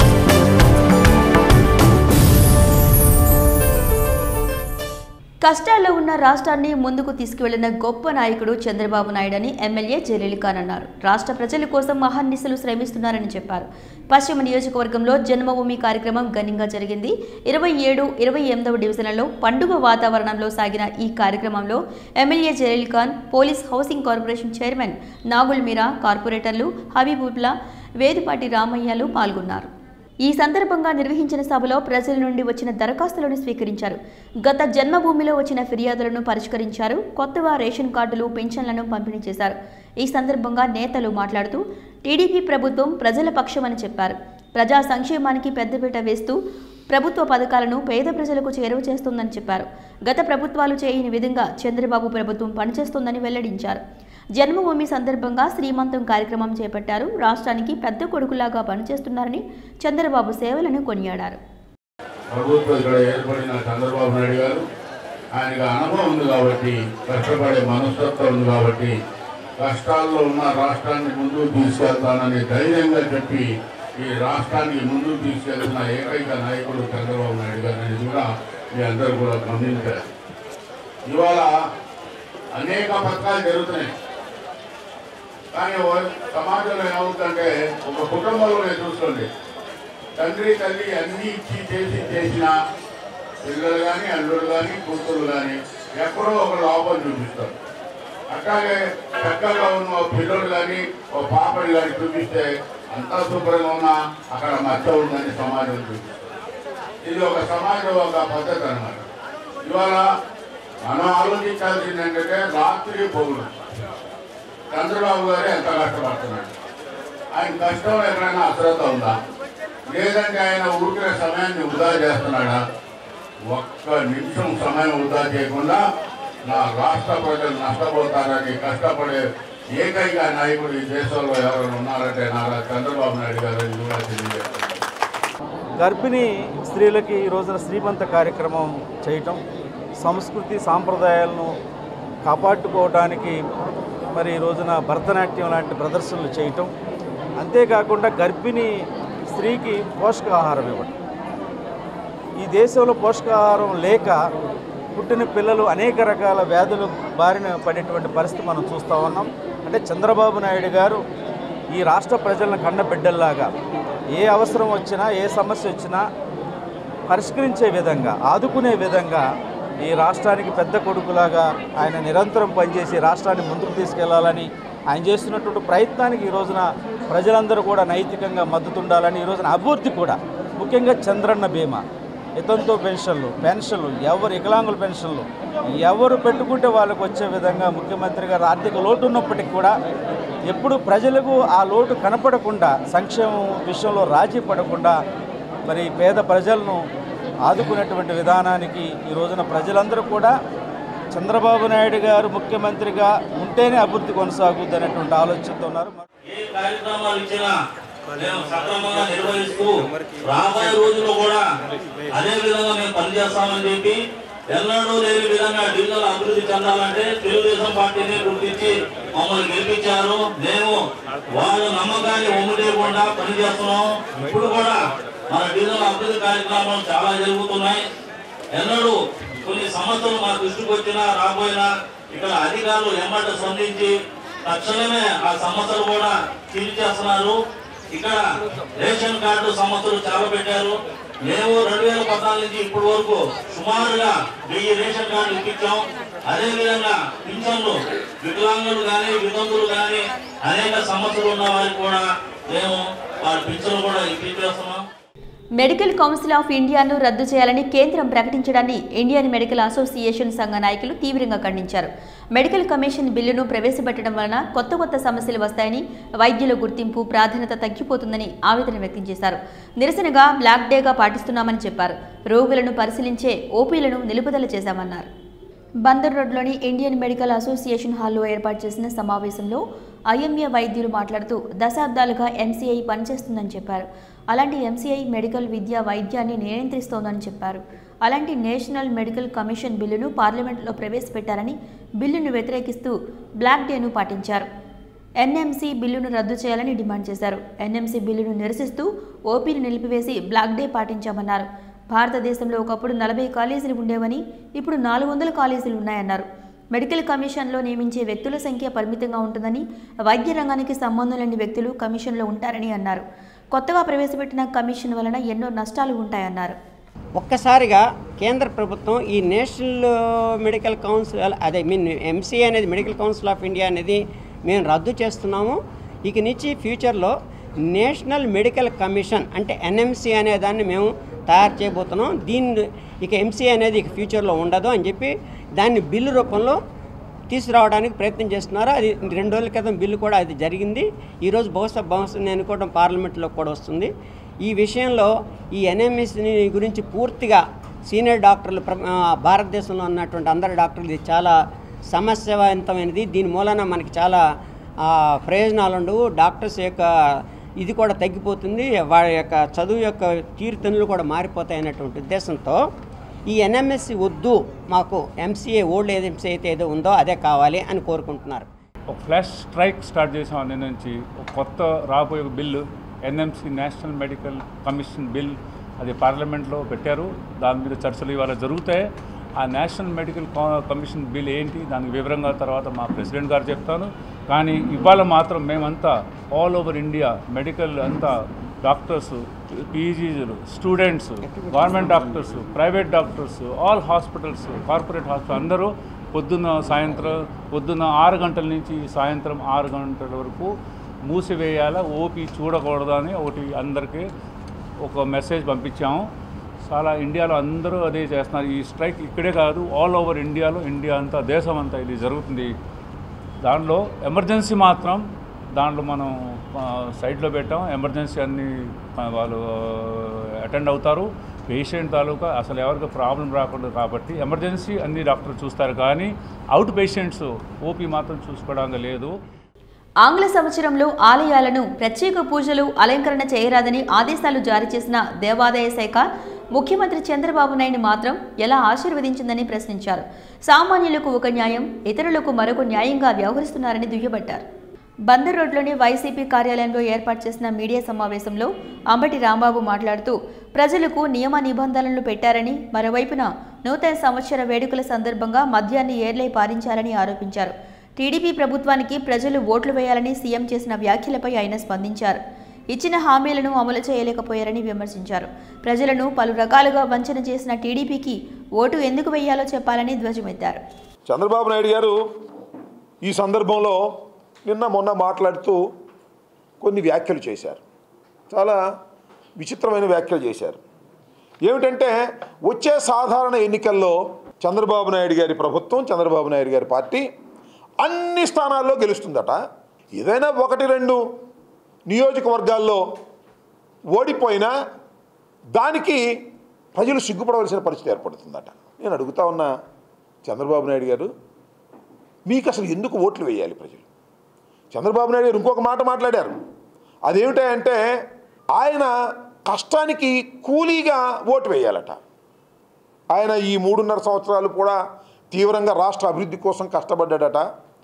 కష్టాల్లో ఉన్న రాష్ట్రాన్ని ముందుకు తీసుకువెళ్లిన గొప్ప నాయకుడు చంద్రబాబు నాయుడు అని ఎమ్మెల్యే జలీల్ ఖాన్ అన్నారు రాష్ట్ర ప్రజల కోసం మహాన్నిశలు శ్రమిస్తున్నారని చెప్పారు పశ్చిమ నియోజకవర్గంలో జన్మభూమి కార్యక్రమం ఘనంగా జరిగింది ఇరవై ఏడు ఇరవై ఎనిమిదవ డివిజన్లలో పండుగ వాతావరణంలో సాగిన ఈ కార్యక్రమంలో MLA Jaleel Khan police housing corporation chairman Nagul Meera కార్పొరేటర్లు హబీబుల్లా వేదిపాటి రామయ్యలు పాల్గొన్నారు ఈ సందర్భంగా నిర్వహించిన సభలో ప్రజల నుండి వచ్చిన దరఖాస్తులను స్వీకరించారు గత జన్మభూమిలో వచ్చిన ఫిర్యాదులను పరిష్కరించారు కొత్తగా రేషన్ కార్డులు పెన్షన్లను పంపిణీ చేశారు ఈ సందర్భంగా నేతలు మాట్లాడుతూ టీడీపీ ప్రభుత్వం ప్రజల పక్షమని చెప్పారు ప్రజా సంక్షేమానికి పెద్దపీట వేస్తూ ప్రభుత్వ పథకాలను పేద ప్రజలకు చేరువ చేస్తుందని చెప్పారు గత ప్రభుత్వాలు చేయని విధంగా చంద్రబాబు ప్రభుత్వం పనిచేస్తోందని వెల్లడించారు జన్మభూమి సందర్భంగా శ్రీమంతం కార్యక్రమం చేపట్టారు రాష్ట్రానికి పెద్ద కొడుకులాగా పనిచేస్తున్నారని చంద్రబాబు సేవలను కొనియాడారు ప్రభుత్వం ఇక్కడ ఏర్పడిన చంద్రబాబు నాయుడు గారు ఆయనకు అనుభవం ఉంది కాబట్టి కష్టపడే మనస్తత్వం ఉంది కాబట్టి కష్టాల్లో ఉన్న రాష్ట్రాన్ని ముందుకు తీసుకెళ్తానని ధైర్యంగా చెప్పి ఈ రాష్ట్రానికి ముందుకు తీసుకెళ్తున్న ఏకైక నాయకుడు చంద్రబాబు నాయుడు గారు అనేది కూడా మీ అందరూ కూడా గమనించారు ఇవాళ అనేక పథకాలు జరుగుతున్నాయి కానీ ఓ- సమాజంలో ఏమవుతుందంటే ఒక కుటుంబంలో చూసుకోండి తండ్రి తల్లి అన్ని ఇచ్చి చేసి చేసిన పిల్లలు కానీ అల్లుడు కానీ కూతురు కానీ ఎక్కడో ఒక లోపం చూపిస్తారు అట్లాగే చక్కగా ఉన్న ఓ పిల్లడు కానీ ఓ పాపని కానీ చూపిస్తే అంతా శుభ్రంగా ఉన్నా అక్కడ మచ్చ ఉందని సమాజం చూపిస్తారు ఇది ఒక సమాజం ఒక పద్ధతి అన్నమాట ఇవాళ మనం ఆలోచించాల్సింది ఏంటంటే రాత్రి పొగులు చంద్రబాబు గారు ఎంత కష్టపడుతున్నాడు ఆయన కష్టం ఎక్కడైనా అశ్రద్ధ ఉందా లేదంటే ఆయన ఊరికే సమయాన్ని వృధా చేస్తున్నాడా ఒక్క నిమిషం సమయం వృధా చేయకుండా నా రాష్ట్ర ప్రజలు నష్టపోతారని కష్టపడే ఏకైక నాయకుడు ఈ దేశంలో ఎవరైనా ఉన్నారంటే నారా చంద్రబాబు నాయుడు గారు అని కూడా తెలియజేస్తున్నారు గర్భిణీ స్త్రీలకి ఈ రోజున శ్రీమంత కార్యక్రమం చేయటం సంస్కృతి సాంప్రదాయాలను కాపాడుకోవడానికి మరి ఈ రోజున భరతనాట్యం లాంటి ప్రదర్శనలు చేయటం అంతేకాకుండా గర్భిణీ స్త్రీకి పోషకాహారం ఇవ్వడం ఈ దేశంలో పోషకాహారం లేక పుట్టిన పిల్లలు అనేక రకాల వ్యాధులు బారిన పడేటువంటి పరిస్థితి మనం చూస్తూ ఉన్నాం అంటే చంద్రబాబు నాయుడు గారు ఈ రాష్ట్ర ప్రజలను కన్నబిడ్డల్లాగా ఏ అవసరం వచ్చినా ఏ సమస్య వచ్చినా పరిష్కరించే విధంగా ఆదుకునే విధంగా ఈ రాష్ట్రానికి పెద్ద కొడుకులాగా ఆయన నిరంతరం పనిచేసి రాష్ట్రాన్ని ముందుకు తీసుకెళ్లాలని ఆయన చేస్తున్నటువంటి ప్రయత్నానికి ఈ రోజున ప్రజలందరూ కూడా నైతికంగా మద్దతుండాలని ఈ రోజున అభివృద్ధి కూడా ముఖ్యంగా చంద్రన్న బీమా ఇతంతో పెన్షన్లు పెన్షన్లు ఎవరు వికలాంగుల పెన్షన్లు ఎవరు పెట్టుకుంటే వాళ్ళకు వచ్చే విధంగా ముఖ్యమంత్రి గారు ఆర్థిక లోటు ఉన్నప్పటికీ కూడా ఎప్పుడు ప్రజలకు ఆ లోటు కనపడకుండా సంక్షేమం విషయంలో రాజీ పడకుండా మరి పేద ప్రజలను ఆదుకునేటువంటి విధానానికి ఈ రోజున ప్రజలందరూ కూడా చంద్రబాబు నాయుడు గారు ముఖ్యమంత్రిగా ఉంటేనే అభివృద్ధి కొనసాగుద్ది అనేటువంటి ఆలోచనతో ఉన్నారు ఏ కార్యక్రమాలు ఇచ్చినా మేము సక్రమంగా నిర్వహిస్తూ రాబోయే రోజుల్లో కూడా అదే విధంగా మేము పనిచేస్తామని చెప్పి ఎన్నడూ లేని విధంగా డివిజన్ అభివృద్ధి చెందాలంటే తెలుగుదేశం పార్టీని గుర్తించి మమ్మల్ని గెలిపించారు మేము వాళ్ళ నమ్మకాన్ని ఒమ్ముదేయకుండా పనిచేస్తున్నాం ఇప్పుడు కూడా మన డివిజన్ అభివృద్ధి కార్యక్రమాలు చాలా జరుగుతున్నాయి ఎన్నడూ కొన్ని సమస్యలు మా దృష్టికి వచ్చినా రాబోయినా ఇక్కడ అధికారులు ఎమ్మట స్పందించి తక్షణమే ఆ సమస్యలు కూడా తీర్చేస్తున్నారు ఇక్కడ రేషన్ కార్డు సమస్యలు చాలా పెట్టారు మేము రెండు వేల పద్నాలుగు నుంచి ఇప్పటి వరకు సుమారుగా వెయ్యి రేషన్ కార్డులు ఇప్పించాం అదేవిధంగా పింఛన్లు వికలాంగులు కానీ వితంతులు కానీ అనేక సమస్యలు ఉన్న వారికి కూడా మేము వారి పింఛన్లు కూడా ఇప్పించేస్తున్నాం మెడికల్ కౌన్సిల్ ఆఫ్ ఇండియాను రద్దు చేయాలని కేంద్రం ప్రకటించడాన్ని ఇండియన్ మెడికల్ అసోసియేషన్ సంఘ నాయకులు తీవ్రంగా ఖండించారు మెడికల్ కమిషన్ బిల్లును ప్రవేశపెట్టడం వలన కొత్త కొత్త సమస్యలు వస్తాయని వైద్యుల గుర్తింపు ప్రాధాన్యత తగ్గిపోతుందని ఆవేదన వ్యక్తం చేశారు నిరసనగా బ్లాక్ డేగా పాటిస్తున్నామని చెప్పారు రోగులను పరిశీలించే ఓపీలను నిలుపుదల చేశామన్నారు బందర్ రోడ్లోని ఇండియన్ మెడికల్ అసోసియేషన్ హాల్లో ఏర్పాటు చేసిన సమావేశంలో ఐఎంఏ వైద్యులు మాట్లాడుతూ దశాబ్దాలుగా ఎంసీఐ పనిచేస్తుందని చెప్పారు అలాంటి ఎంసీఐ మెడికల్ విద్య వైద్యాన్ని నియంత్రిస్తోందని చెప్పారు అలాంటి నేషనల్ మెడికల్ కమిషన్ బిల్లును పార్లమెంట్లో ప్రవేశపెట్టారని బిల్లును వ్యతిరేకిస్తూ బ్లాక్ డేను పాటించారు ఎన్ఎంసీ బిల్లును రద్దు చేయాలని డిమాండ్ చేశారు ఎన్ఎంసీ బిల్లును నిరసిస్తూ ఓపీని నిలిపివేసి బ్లాక్ డే పాటించామన్నారు భారతదేశంలో ఒకప్పుడు నలభై కాలేజీలు ఉండేవని ఇప్పుడు నాలుగు వందల కాలేజీలు ఉన్నాయన్నారు మెడికల్ కమిషన్లో నియమించే వ్యక్తుల సంఖ్య పరిమితంగా ఉంటుందని వైద్య రంగానికి సంబంధం లేని వ్యక్తులు కమిషన్లో ఉంటారని అన్నారు కొత్తగా ప్రవేశపెట్టిన కమిషన్ వలన ఎన్నో నష్టాలు ఉంటాయన్నారు ఒక్కసారిగా కేంద్ర ప్రభుత్వం ఈ నేషనల్ మెడికల్ కౌన్సిల్ అదే మీన్ ఎంసీఏ అనేది మెడికల్ కౌన్సిల్ ఆఫ్ ఇండియా అనేది మేము రద్దు చేస్తున్నాము ఇక నుంచి ఫ్యూచర్లో నేషనల్ మెడికల్ కమిషన్ అంటే ఎన్ఎంసీ అనే దాన్ని మేము తయారు చేయబోతున్నాం దీన్ని ఇక ఎంసీఏ అనేది ఇక ఫ్యూచర్లో ఉండదు అని చెప్పి దాన్ని బిల్లు రూపంలో తీసుకురావడానికి ప్రయత్నం చేస్తున్నారు అది రెండు రోజుల క్రితం బిల్లు కూడా అది జరిగింది ఈరోజు బహుశా బహుశా నేను అనుకోవడం పార్లమెంట్లో కూడా వస్తుంది ఈ విషయంలో ఈ ఎన్ఎంఎస్ని గురించి పూర్తిగా సీనియర్ డాక్టర్లు ప్ర- ఆ, భారతదేశంలో ఉన్నటువంటి అందరు డాక్టర్లు ఇది చాలా సమస్యవంతమైనది దీని మూలన మనకి చాలా ఆ, ప్రయోజనాలు ఉండవు డాక్టర్స్ యొక్క ఇది కూడా తగ్గిపోతుంది వారి యొక్క చదువు యొక్క తీరుతెన్నులు కూడా మారిపోతాయి అనేటువంటి ఉద్దేశంతో ఈ ఎన్ఎంఎస్సి వద్దు మాకు ఎంసీఏ ఓల్డ్ ఏజ్ ఎంసీ అయితే ఏదో ఉందో అదే కావాలి అని కోరుకుంటున్నారు ఒక ఫ్లాష్ స్ట్రైక్ స్టార్ట్ చేసాం అన్ని నుంచి ఒక కొత్త రాబోయే ఒక bill NMC national medical commission bill అది పార్లమెంట్లో పెట్టారు దాని మీద చర్చలు ఇవాళ జరుగుతాయి ఆ నేషనల్ మెడికల్ కా- కమిషన్ బిల్ ఏంటి దానికి వివరంగా తర్వాత మా ప్రెసిడెంట్ గారు చెప్తాను కానీ ఇవాళ మాత్రం మేమంతా ఆల్ ఓవర్ ఇండియా మెడికల్ అంతా డాక్టర్స్ పీజీలు students government doctors private doctors all hospitals corporate hospital అందరూ పొద్దున్న సాయంత్రం పొద్దున్న ఆరు గంటల నుంచి సాయంత్రం ఆరు గంటల వరకు మూసివేయాల ఓపీ చూడకూడదు అని ఒకటి అందరికీ ఒక మెసేజ్ పంపించాము చాలా ఇండియాలో అందరూ అదే చేస్తున్నారు ఈ స్ట్రైక్ ఇక్కడే కాదు ఆల్ ఓవర్ ఇండియాలో ఇండియా అంతా దేశం అంతా ఇది జరుగుతుంది దాంట్లో ఎమర్జెన్సీ మాత్రం దాంట్లో మనం ఆ, సైడ్లో పెట్టాం ఎమర్జెన్సీ అన్ని ఆ, వాళ్ళు అటెండ్ అవుతారు పేషెంట్ తాలూకా అసలు ఎవరికి ప్రాబ్లం రాకూడదు కాబట్టి ఎమర్జెన్సీ అన్ని డాక్టర్లు చూస్తారు కానీ అవుట్ పేషెంట్స్ ఓపీ మాత్రం చూసుకోవడానికి లేదు ఆంగ్ల సంవత్సరంలో ఆలయాలను ప్రత్యేక పూజలు అలంకరణ చేయరాదని ఆదేశాలు జారీ చేసిన దేవాదాయ శాఖ ముఖ్యమంత్రి చంద్రబాబు నాయుడు మాత్రం ఎలా ఆశీర్వదించిందని ప్రశ్నించారు సామాన్యులకు ఒక న్యాయం ఇతరులకు మరొక న్యాయంగా వ్యవహరిస్తున్నారని దుయ్యబట్టారు బందర్ రోడ్లోని వైసీపీ కార్యాలయంలో ఏర్పాటు చేసిన మీడియా సమావేశంలో అంబటి రాంబాబు మాట్లాడుతూ ప్రజలకు నియమ నిబంధనలు పెట్టారని మరోవైపున నూతన సంవత్సర వేడుకల సందర్భంగా మద్యాన్ని ఏర్లై పారించాలని ఆరోపించారు టీడీపీ ప్రభుత్వానికి ప్రజలు ఓట్లు వేయాలని సీఎం చేసిన వ్యాఖ్యలపై ఆయన స్పందించారు ఇచ్చిన హామీలను అమలు చేయలేకపోయారని విమర్శించారు ప్రజలను పలు రకాలుగా వంచన చేసిన టీడీపీకి ఓటు ఎందుకు వేయాలో చెప్పాలని ధ్వజమెత్తారు చంద్రబాబు నాయుడు గారు ఈ సందర్భంలో నిన్న మొన్న మాట్లాడుతూ కొన్ని వ్యాఖ్యలు చేశారు చాలా విచిత్రమైన వ్యాఖ్యలు చేశారు ఏమిటంటే వచ్చే సాధారణ ఎన్నికల్లో చంద్రబాబు నాయుడు గారి ప్రభుత్వం చంద్రబాబు నాయుడు గారి పార్టీ అన్ని స్థానాల్లో గెలుస్తుందట ఏదైనా ఒకటి రెండు నియోజకవర్గాల్లో ఓడిపోయినా దానికి ప్రజలు సిగ్గుపడవలసిన పరిస్థితి ఏర్పడుతుందట నేను అడుగుతా ఉన్నా చంద్రబాబు నాయుడు గారు మీకు అసలు ఎందుకు ఓట్లు వేయాలి ప్రజలు చంద్రబాబు నాయుడు గారు ఇంకొక మాట మాట్లాడారు అదేమిటంటే ఆయన కష్టానికి కూలీగా ఓటు వేయాలట ఆయన ఈ మూడున్నర సంవత్సరాలు కూడా తీవ్రంగా రాష్ట్ర అభివృద్ధి కోసం కష్టపడ్డాడట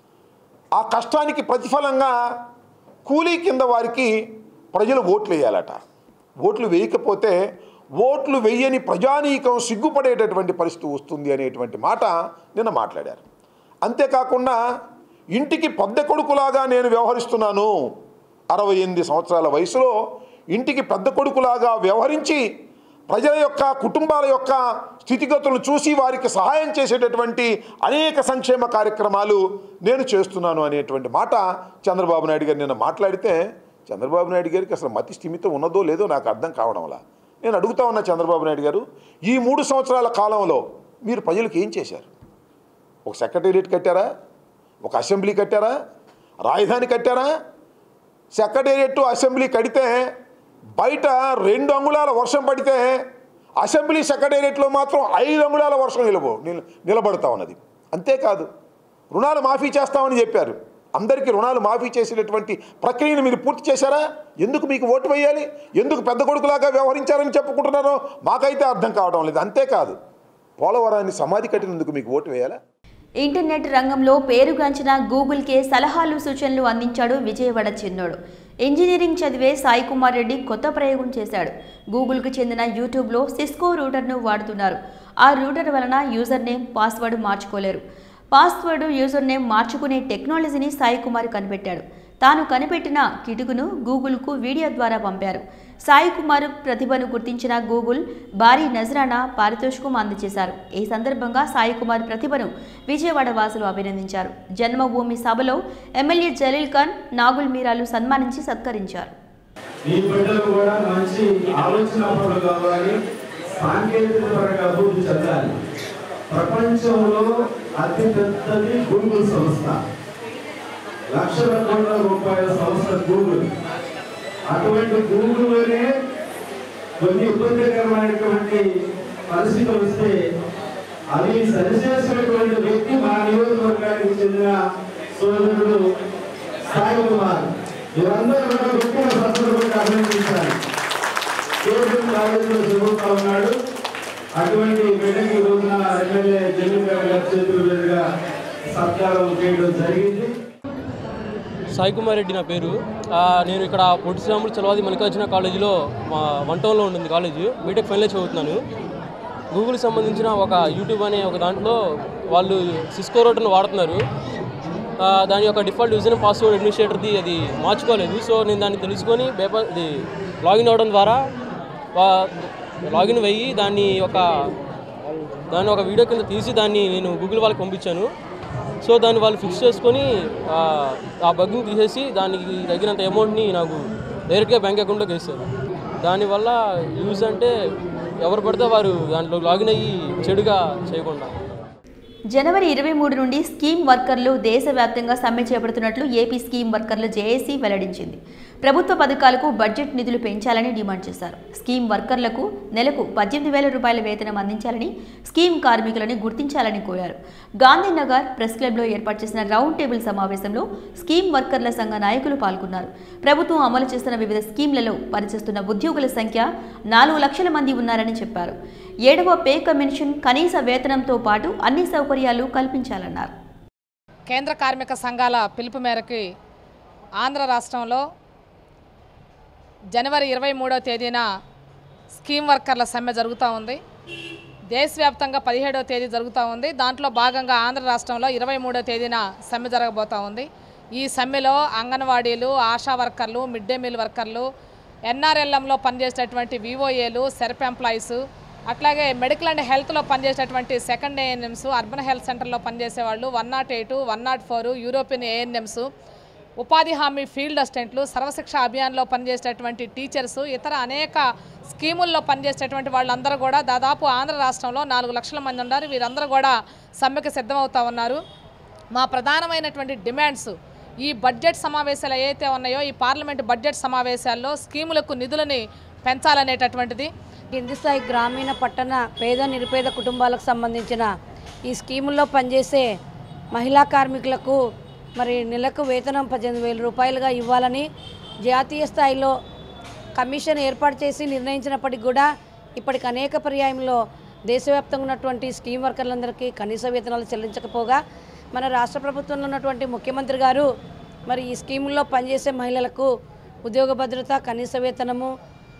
ఆ కష్టానికి ప్రతిఫలంగా కూలీ కింద వారికి ప్రజలు ఓట్లు వేయాలట ఓట్లు వేయకపోతే ఓట్లు వేయని ప్రజానీకం సిగ్గుపడేటటువంటి పరిస్థితి వస్తుంది అనేటువంటి మాట నిన్న మాట్లాడారు అంతేకాకుండా ఇంటికి పెద్ద కొడుకులాగా నేను వ్యవహరిస్తున్నాను అరవై ఎనిమిది సంవత్సరాల వయసులో ఇంటికి పెద్ద కొడుకులాగా వ్యవహరించి ప్రజల యొక్క కుటుంబాల యొక్క స్థితిగతులను చూసి వారికి సహాయం చేసేటటువంటి అనేక సంక్షేమ కార్యక్రమాలు నేను చేస్తున్నాను అనేటువంటి మాట చంద్రబాబు నాయుడు గారు నిన్న మాట్లాడితే చంద్రబాబు నాయుడు గారికి అసలు మతి స్థిమితం ఉన్నదో లేదో నాకు అర్థం కావడంలా నేను అడుగుతా ఉన్నా చంద్రబాబు నాయుడు గారు ఈ మూడు సంవత్సరాల కాలంలో మీరు ప్రజలకు ఏం చేశారు ఒక సెక్రటేరియట్ కట్టారా ఒక అసెంబ్లీ కట్టారా రాజధాని కట్టారా సెక్రటేరియట్ అసెంబ్లీ కడితే బయట రెండు అంగుళాల వర్షం పడితే అసెంబ్లీ సెక్రటేరియట్లో మాత్రం ఐదు అంగుళాల వర్షం నిలబో నిల నిలబడతా ఉన్నది అంతేకాదు రుణాలు మాఫీ చేస్తామని చెప్పారు అందరికీ రుణాలు మాఫీ చేసేటటువంటి ప్రక్రియను మీరు పూర్తి చేశారా ఎందుకు మీకు ఓటు వేయాలి ఎందుకు పెద్ద కొడుకులాగా వ్యవహరించారని చెప్పుకుంటున్నారో మాకైతే అర్థం కావడం లేదు అంతేకాదు పోలవరాన్ని సమాధి కట్టినందుకు మీకు ఓటు వేయాలా ఇంటర్నెట్ రంగంలో పేరుగాంచిన గూగుల్కే సలహాలు సూచనలు అందించాడు విజయవాడ చిన్నోడు ఇంజనీరింగ్ చదివే సాయి కుమార్ రెడ్డి కొత్త ప్రయోగం చేశాడు గూగుల్కు చెందిన యూట్యూబ్లో సిస్కో రూటర్ను వాడుతున్నారు ఆ రూటర్ వలన యూజర్ నేమ్ పాస్వర్డ్ మార్చుకోలేరు పాస్వర్డ్ యూజర్ నేమ్ మార్చుకునే టెక్నాలజీని సాయి కుమార్ కనిపెట్టాడు తాను కనిపెట్టిన కిటుకును గూగుల్కు వీడియో ద్వారా పంపారు సాయి కుమార్ ప్రతిభను గుర్తించిన గూగుల్ భారీ నజరానా పారితోషికం అందజేశారు ఈ సందర్భంగా సాయి కుమార్ ప్రతిభను విజయవాడ వాసులు అభినందించారు జన్మభూమి సభలో ఎమ్మెల్యే జలీల్ ఖాన్ నాగుల్ మీరాలు సన్మానించి సత్కరించారు ఈ బిడ్డలు కూడా మంచి ఆలోచన పనులు కావాలి సాంకేతిక పరంగా అభివృద్ధి చెందాలి ప్రపంచంలో అతి పెద్దది గూగుల్ సంస్థ లక్షల కోట్ల రూపాయల సంస్థ గూగుల్ అటువంటి గూగుల్లోనే కొన్ని ఇబ్బందికరమైనటువంటి పరిస్థితి వస్తే అవి సరిచేసినటువంటి వ్యక్తి మా నియోజకవర్గానికి చెందిన సోదరుడు సాయి కుమార్ మీరందరూ కూడా వ్యక్తిగా సందర్భంగా అభినందించాలి కేంద్రం కాలేజీలో చదువుతా ఉన్నాడు అటువంటి బిడ్డకి ఈ రోజున ఎమ్మెల్యే జగన్ గారి చేతుల మీదుగా సత్కారం చేయడం జరిగింది సాయి కుమార్ రెడ్డి నా పేరు ఆ, నేను ఇక్కడ పొట్టి శ్రీరాములు చలవాది మల్లికార్జున కాలేజీలో మా వన్ టౌన్లో ఉంటుంది కాలేజీ బీటెక్ ఫైనల్ చదువుతున్నాను గూగుల్కి సంబంధించిన ఒక యూట్యూబ్ అనే ఒక దాంట్లో వాళ్ళు సిస్కో రోడ్ను వాడుతున్నారు ఆ, దాని యొక్క డిఫాల్ట్ యూజర్ పాస్వర్డ్ అడ్మినిస్ట్రేటర్ది అది మార్చుకోలేదు సో నేను దాన్ని తెలుసుకొని పేపర్ ఇది లాగిన్ అవ్వడం ద్వారా వా- లాగిన్ అయ్యి దాన్ని ఒక దాన్ని ఒక వీడియో కింద తీసి దాన్ని నేను గూగుల్ వాళ్ళకి పంపించాను సో దాన్ని వాళ్ళు ఫిక్స్ చేసుకొని ఆ, ఆ బగ్ని తీసేసి దానికి తగినంత అమౌంట్ని నాకు డైరెక్ట్గా బ్యాంక్ అకౌంట్లోకి వేస్తారు దానివల్ల యూజ్ అంటే ఎవరు పడితే వారు దాంట్లో లాగిన్ అయ్యి చెడుగా చేయకుండా జనవరి ఇరవై మూడు నుండి స్కీమ్ వర్కర్లు దేశవ్యాప్తంగా సమ్మె చేపడుతున్నట్లు ఏపీ స్కీమ్ వర్కర్ల జేఏసీ వెల్లడించింది ప్రభుత్వ పథకాలకు బడ్జెట్ నిధులు పెంచాలని డిమాండ్ చేశారు స్కీమ్ వర్కర్లకు నెలకు పద్దెనిమిది వేల రూపాయల వేతనం అందించాలని స్కీమ్ కార్మికులని గుర్తించాలని కోరారు గాంధీనగర్ ప్రెస్ క్లబ్లో ఏర్పాటు చేసిన రౌండ్ టేబుల్ సమావేశంలో స్కీమ్ వర్కర్ల సంఘ నాయకులు పాల్గొన్నారు ప్రభుత్వం అమలు చేస్తున్న వివిధ స్కీమ్లలో పనిచేస్తున్న ఉద్యోగుల సంఖ్య నాలుగు లక్షల మంది ఉన్నారని చెప్పారు ఏడవ పే కమిషన్ కనీస వేతనంతో పాటు అన్ని సౌకర్యాలు కల్పించాలన్నారు కేంద్ర కార్మిక సంఘాల పిలుపు మేరకు ఆంధ్ర రాష్ట్రంలో జనవరి ఇరవై మూడో తేదీన స్కీమ్ వర్కర్ల సమ్మె జరుగుతూ ఉంది దేశవ్యాప్తంగా పదిహేడవ తేదీ జరుగుతూ ఉంది దాంట్లో భాగంగా ఆంధ్ర రాష్ట్రంలో ఇరవై మూడో తేదీన సమ్మె జరగబోతూ ఉంది ఈ సమ్మెలో అంగన్వాడీలు ఆశా వర్కర్లు మిడ్ డే మీల్ వర్కర్లు ఎన్ఆర్ఎల్ఎంలో పనిచేసేటటువంటి వివోఏలు సెర్ప్ ఎంప్లాయీస్ అట్లాగే మెడికల్ అండ్ హెల్త్లో పనిచేసేటువంటి సెకండ్ ఏఎన్ఎంస్ అర్బన్ హెల్త్ సెంటర్లో పనిచేసే వాళ్ళు one not eight one not four European ANMs ఉపాధి హామీ ఫీల్డ్ అసిస్టెంట్లు సర్వశిక్ష అభియాన్లో పనిచేసేటటువంటి టీచర్స్ ఇతర అనేక స్కీముల్లో పనిచేసేటువంటి వాళ్ళందరూ కూడా దాదాపు ఆంధ్ర రాష్ట్రంలో నాలుగు లక్షల మంది ఉన్నారు వీరందరూ కూడా సమ్మెకి సిద్ధమవుతా ఉన్నారు మా ప్రధానమైనటువంటి డిమాండ్స్ ఈ బడ్జెట్ సమావేశాలు ఏవైతే ఉన్నాయో ఈ పార్లమెంట్ బడ్జెట్ సమావేశాల్లో స్కీములకు నిధులని పెంచాలనేటటువంటిది కింది స్థాయి గ్రామీణ పట్టణ పేద నిరుపేద కుటుంబాలకు సంబంధించిన ఈ స్కీముల్లో పనిచేసే మహిళా కార్మికులకు మరి నెలకు వేతనం పద్దెనిమిది వేల రూపాయలుగా ఇవ్వాలని జాతీయ స్థాయిలో కమిషన్ ఏర్పాటు చేసి నిర్ణయించినప్పటికి కూడా ఇప్పటికి అనేక పర్యాయంలో దేశవ్యాప్తంగా ఉన్నటువంటి స్కీమ్ వర్కర్లందరికీ కనీస వేతనాలు చెల్లించకపోగా మన రాష్ట్ర ప్రభుత్వంలో ఉన్నటువంటి ముఖ్యమంత్రి గారు మరి ఈ స్కీముల్లో పనిచేసే మహిళలకు ఉద్యోగ భద్రత కనీస వేతనము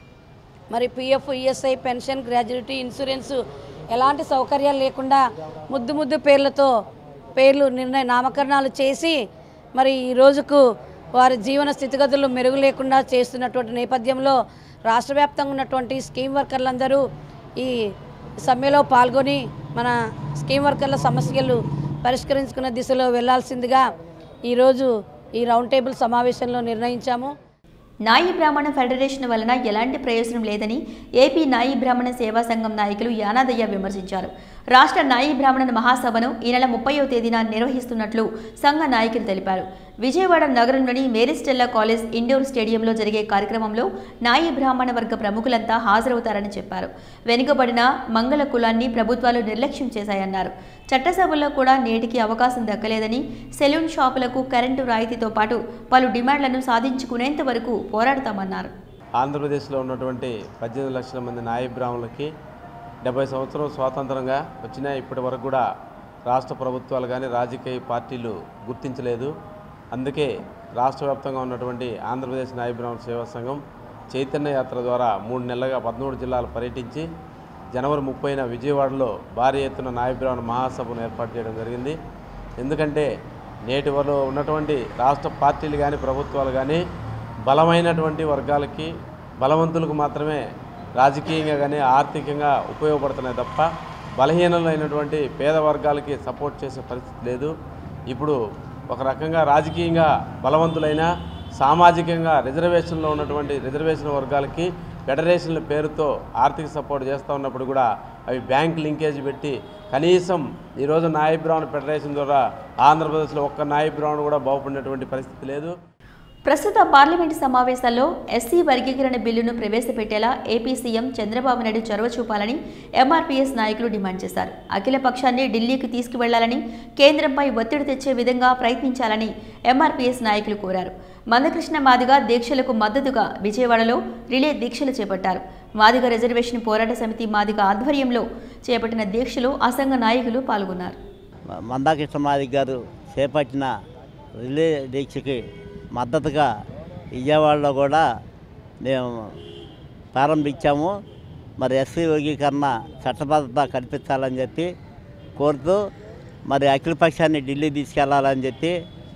మరి PF ESI pension gratuity insurance ఎలాంటి సౌకర్యాలు లేకుండా ముద్దు ముద్దు పేర్లతో పేర్లు నిర్ణయ నామకరణాలు చేసి మరి ఈ రోజుకు వారి జీవన స్థితిగతులు మెరుగు లేకుండా చేస్తున్నటువంటి నేపథ్యంలో రాష్ట్ర వ్యాప్తంగా ఉన్నటువంటి స్కీమ్ వర్కర్లందరూ ఈ సమ్మెలో పాల్గొని మన స్కీమ్ వర్కర్ల సమస్యలు పరిష్కరించుకునే దిశలో వెళ్లాల్సిందిగా ఈరోజు ఈ రౌండ్ టేబుల్ సమావేశంలో నిర్ణయించాము నాయి బ్రాహ్మణ ఫెడరేషన్ వలన ఎలాంటి ప్రయోజనం లేదని ఏపీ నాయి బ్రాహ్మణ సేవా సంఘం నాయకులు యానాదయ్య విమర్శించారు రాష్ట్ర నాయి బ్రాహ్మణ మహాసభను ఈ నెల ముప్పయో తేదీన నిర్వహిస్తున్నట్లు సంఘ నాయకులు తెలిపారు విజయవాడ నగరంలోని మేరీస్టెల్లా కాలేజ్ ఇండోర్ స్టేడియంలో జరిగే కార్యక్రమంలో నాయి బ్రాహ్మణ వర్గ ప్రముఖులంతా హాజరవుతారని చెప్పారు వెనుకబడిన మంగళ కులాన్ని ప్రభుత్వాలు నిర్లక్ష్యం చేశాయన్నారు చట్టసభల్లో కూడా నేటికి అవకాశం దక్కలేదని సెలూన్ షాపులకు కరెంటు రాయితీతో పాటు పలు డిమాండ్లను సాధించుకునేంత వరకు పోరాడతామన్నారు ఆంధ్రప్రదేశ్లో ఉన్నటువంటి పద్దెనిమిది లక్షల మంది నాయ బ్రాహ్మణులకి డెబ్బై సంవత్సరం స్వాతంత్రంగా వచ్చినా ఇప్పటి వరకు కూడా రాష్ట్ర ప్రభుత్వాలు కానీ రాజకీయ పార్టీలు గుర్తించలేదు అందుకే రాష్ట్ర వ్యాప్తంగా ఉన్నటువంటి ఆంధ్రప్రదేశ్ నాయ బ్రాహ్మణ సేవా సంఘం చైతన్య యాత్ర ద్వారా మూడు నెలలుగా పదమూడు జిల్లాలు పర్యటించి జనవరి ముప్పైన విజయవాడలో భారీ ఎత్తున నాయ బ్రాహ్మణ మహాసభను ఏర్పాటు చేయడం జరిగింది ఎందుకంటే నేటి వరకు ఉన్నటువంటి రాష్ట్ర పార్టీలు కానీ ప్రభుత్వాలు కానీ బలమైనటువంటి వర్గాలకి బలవంతులకు మాత్రమే రాజకీయంగా కానీ ఆర్థికంగా ఉపయోగపడుతున్నాయి తప్ప బలహీనమైనటువంటి పేద వర్గాలకి సపోర్ట్ చేసే పరిస్థితి లేదు ఇప్పుడు ఒక రకంగా రాజకీయంగా బలవంతులైన సామాజికంగా రిజర్వేషన్లో ఉన్నటువంటి రిజర్వేషన్ వర్గాలకి ఫెడరేషన్ల పేరుతో ఆర్థిక సపోర్ట్ చేస్తూ ఉన్నప్పుడు కూడా అవి బ్యాంక్ లింకేజ్ పెట్టి కనీసం ఈరోజు నాయ బ్రాహ్మణ ఫెడరేషన్ ద్వారా ఆంధ్రప్రదేశ్లో ఒక్క నాయ బ్రాహ్మణ కూడా బాగుపడినటువంటి పరిస్థితి లేదు ప్రస్తుత పార్లమెంటు సమావేశాల్లో ఎస్సీ వర్గీకరణ బిల్లును ప్రవేశపెట్టేలా ఏపీ సీఎం చంద్రబాబు నాయుడు చొరవ చూపాలని ఎంఆర్పీఎస్ నాయకులు డిమాండ్ చేశారు అఖిల పక్షాన్ని ఢిల్లీకి తీసుకువెళ్లాలని కేంద్రంపై ఒత్తిడి తెచ్చే విధంగా ప్రయత్నించాలని ఎంఆర్పీఎస్ నాయకులు కోరారు మందకృష్ణ మాదిగ దీక్షలకు మద్దతుగా విజయవాడలో రిలే దీక్షలు చేపట్టారు మాదిగ రిజర్వేషన్ పోరాట సమితి మాదిగ ఆధ్వర్యంలో చేపట్టిన దీక్షలో అసంఘ నాయకులు పాల్గొన్నారు మందాకృష్ణ మాదిక్ గారు చేపట్టిన రిలే దీక్షకి మద్దతుగా విజయవాడలో కూడా మేము ప్రారంభించాము మరి ఎస్సీ వర్గీకరణ చట్టబద్ధత కల్పించాలని చెప్పి కోరుతూ మరి అఖిలపక్షాన్ని ఢిల్లీ తీసుకెళ్లాలని చెప్పి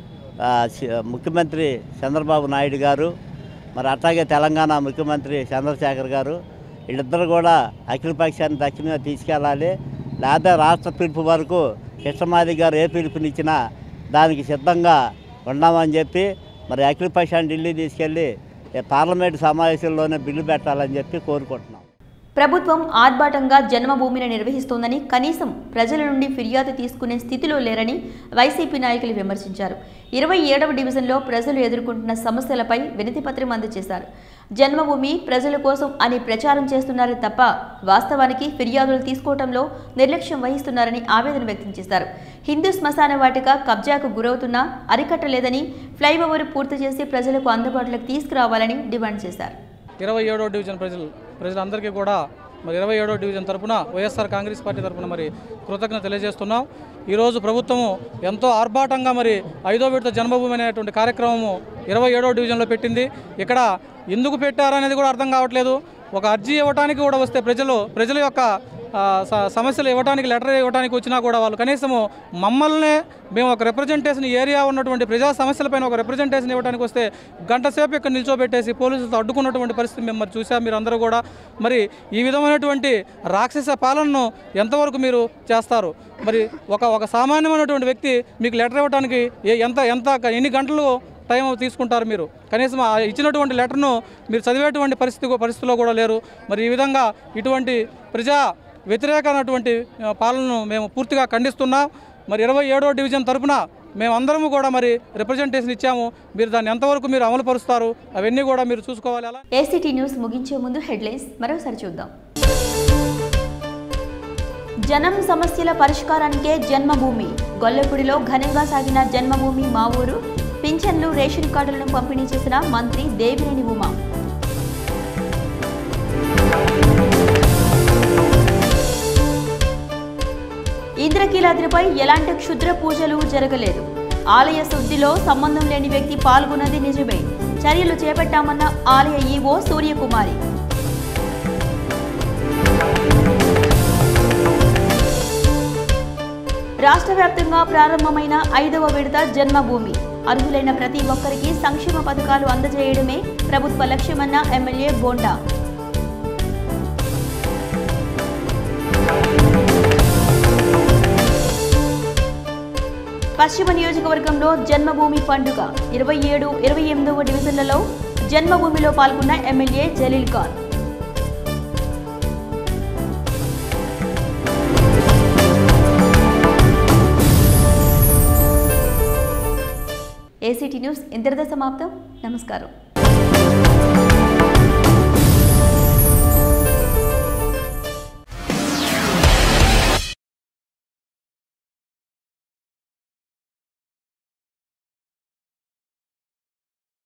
ఆ, సి- ముఖ్యమంత్రి చంద్రబాబు నాయుడు గారు మరి అట్లాగే తెలంగాణ ముఖ్యమంత్రి చంద్రశేఖర్ గారు వీళ్ళిద్దరు కూడా అఖిలపక్షాన్ని దక్షిణంగా తీసుకెళ్ళాలి లేదా రాష్ట్ర పిలుపు వరకు కృష్ణమాది గారు ఏ పిలుపునిచ్చినా దానికి సిద్ధంగా ఉన్నామని చెప్పి మరి అఖిలపక్షాన్ని ఢిల్లీ తీసుకెళ్ళి ఏ పార్లమెంట్ సమావేశంలోనే బిల్లు పెట్టాలని చెప్పి కోరుకుంటున్నాం ప్రభుత్వం ఆర్భాటంగా జన్మభూమిని నిర్వహిస్తోందని కనీసం ప్రజల నుండి ఫిర్యాదు తీసుకునే స్థితిలో లేరని వైసీపీ నాయకులు విమర్శించారు ఇరవై ఏడవ డివిజన్లో ప్రజలు ఎదుర్కొంటున్న సమస్యలపై వినతి పత్రం అందజేశారు జన్మభూమి ప్రజల కోసం అని ప్రచారం చేస్తున్నారే తప్ప వాస్తవానికి ఫిర్యాదులు తీసుకోవడంలో నిర్లక్ష్యం వహిస్తున్నారని ఆవేదన వ్యక్తం చేశారు హిందూ శ్మశాన వాటిక కబ్జాకు గురవుతున్నా అరికట్టలేదని ఫ్లైఓవర్ పూర్తి చేసి ప్రజలకు అందుబాటులోకి తీసుకురావాలని డిమాండ్ చేశారు ఇరవై ఏడో డివిజన్ ప్రజలు ప్రజలందరికీ కూడా మరి ఇరవై ఏడో డివిజన్ తరపున వైఎస్ఆర్ కాంగ్రెస్ పార్టీ తరపున మరి కృతజ్ఞత తెలియజేస్తున్నాం ఈరోజు ప్రభుత్వము ఎంతో ఆర్భాటంగా మరి ఐదో విడత జన్మభూమి అనేటువంటి కార్యక్రమము ఇరవై ఏడో డివిజన్లో పెట్టింది ఇక్కడ ఎందుకు పెట్టారనేది కూడా అర్థం కావట్లేదు ఒక అర్జీ ఇవ్వడానికి కూడా వస్తే ప్రజలు ప్రజల యొక్క ఆ, స- సమస్యలు ఇవ్వడానికి లెటర్ ఇవ్వడానికి వచ్చినా కూడా వాళ్ళు కనీసము మమ్మల్నే మేము ఒక రిప్రజెంటేషన్ ఏరియా ఉన్నటువంటి ప్రజా సమస్యలపైన ఒక రిప్రజెంటేషన్ ఇవ్వడానికి వస్తే గంట సేపు ఇక్కడ నిల్చోబెట్టేసి పోలీసులతో అడ్డుకున్నటువంటి పరిస్థితి మేము మరి చూసాం మీరు అందరూ కూడా మరి ఈ విధమైనటువంటి రాక్షస పాలనను ఎంతవరకు మీరు చేస్తారు మరి ఒక ఒక సామాన్యమైనటువంటి వ్యక్తి మీకు లెటర్ ఇవ్వడానికి ఏ- ఎంత ఎంత ఎన్ని గంటలు టైం తీసుకుంటారు మీరు కనీసం ఆ ఇచ్చినటువంటి లెటర్ను మీరు చదివేటువంటి పరిస్థితి పరిస్థితిలో కూడా లేరు మరి ఈ విధంగా ఇటువంటి ప్రజా వ్యతిరేకమైనటువంటి ఆ, పాలనను మేము పూర్తిగా ఖండిస్తున్నాం మరి ఇరవై ఏడో డివిజన్ తరపున మేమందరము కూడా మరి రిప్రజెంటేషన్ ఇచ్చాము మీరు దాన్ని ఎంతవరకు మీరు అమలు పరుస్తారు అవన్నీ కూడా మీరు చూసుకోవాలి అలా ఏసీటీ న్యూస్ ముగించే ముందు హెడ్లైన్స్ మరోసారి చూద్దాం జనం సమస్యల పరిష్కారానికే జన్మభూమి గొల్లపూడిలో ఘనంగా సాగిన జన్మభూమి మా ఊరు పింఛన్లు రేషన్ కార్డులను పంపిణీ చేసిన మంత్రి దేవినేని ఉమా ఇంద్రకీలాద్రిపై ఎలాంటి క్షుద్ర పూజలు జరగలేదు ఆలయ శుద్ధిలో సంబంధం లేని వ్యక్తి పాల్గొన్నది నిజమే చర్యలు చేపట్టామన్న ఆలయ ఈవో సూర్యకుమారి రాష్ట్ర వ్యాప్తంగా ప్రారంభమైన ఐదవ విడత జన్మభూమి అర్హులైన ప్రతి ఒక్కరికి సంక్షేమ పథకాలు అందజేయడమే ప్రభుత్వ లక్ష్యమన్న ఎమ్మెల్యే బోండా పశ్చిమ నియోజకవర్గంలో జన్మభూమి పండుగ ఇరవై ఏడు ఇరవై ఎనిమిదవ డివిజన్లలో జన్మభూమిలో పాల్గొన్న MLA Jaleel Khan ACT news ఇంతటితో సమాప్తం నమస్కారం